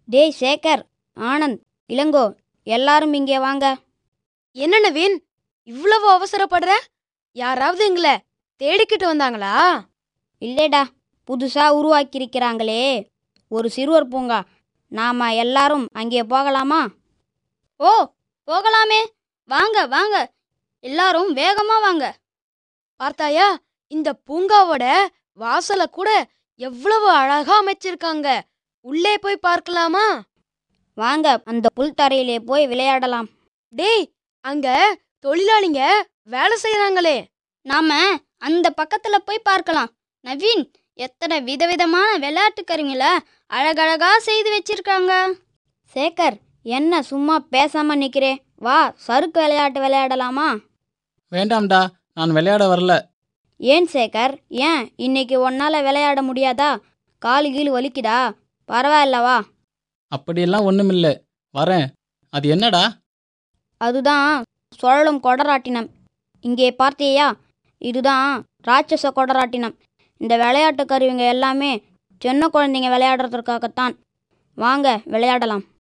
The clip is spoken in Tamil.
டேய் சேகர் ஆனந்த் இளங்கோ எல்லாரும் இங்கே வாங்க என்ன நவீன் இவ்வளவு அவசரப்படுற யாராவது எங்களை தேடிக்கிட்டு வந்தாங்களா இல்லைடா புதுசா உருவாக்கியிருக்கிறாங்களே ஒரு சிறுவர் பூங்கா நாம எல்லாரும் அங்கே போகலாமா ஓ போகலாமே வாங்க வாங்க எல்லாரும் வேகமா வாங்க பார்த்தாயா இந்த பூங்காவோட வாசல கூட எவ்வளவு அழகா அமைச்சிருக்காங்க உள்ளே போய் பார்க்கலாமா வாங்க அந்த புல்தரையிலே போய் விளையாடலாம் டேய் அங்க தொழிலாளிங்க வேலை செய்யறாங்களே நாம அந்த பக்கத்துல போய் பார்க்கலாம் நவீன் எத்தனை விதவிதமான விளையாட்டு கருவிகளை அழகழகா செய்து வச்சிருக்காங்க சேகர் என்ன சும்மா பேசாம நிக்கிறே வா சறுக்கு விளையாட்டு விளையாடலாமா வேண்டாம்டா நான் விளையாட வரல ஏன் சேகர் ஏன் இன்னைக்கு உன்னால விளையாட முடியாதா காலு கீழு வலிக்குதா பரவாயில்ல வா அப்படியெல்லாம் ஒன்றுமில்ல வரேன் அது என்னடா அதுதான் சுழலும் கொடராட்டினம் இங்கே பார்த்தியா இதுதான் ராட்சச கொடராட்டினம் இந்த விளையாட்டு கருவிங்க எல்லாமே சின்ன குழந்தைங்க விளையாடுறதுக்காகத்தான் வாங்க விளையாடலாம்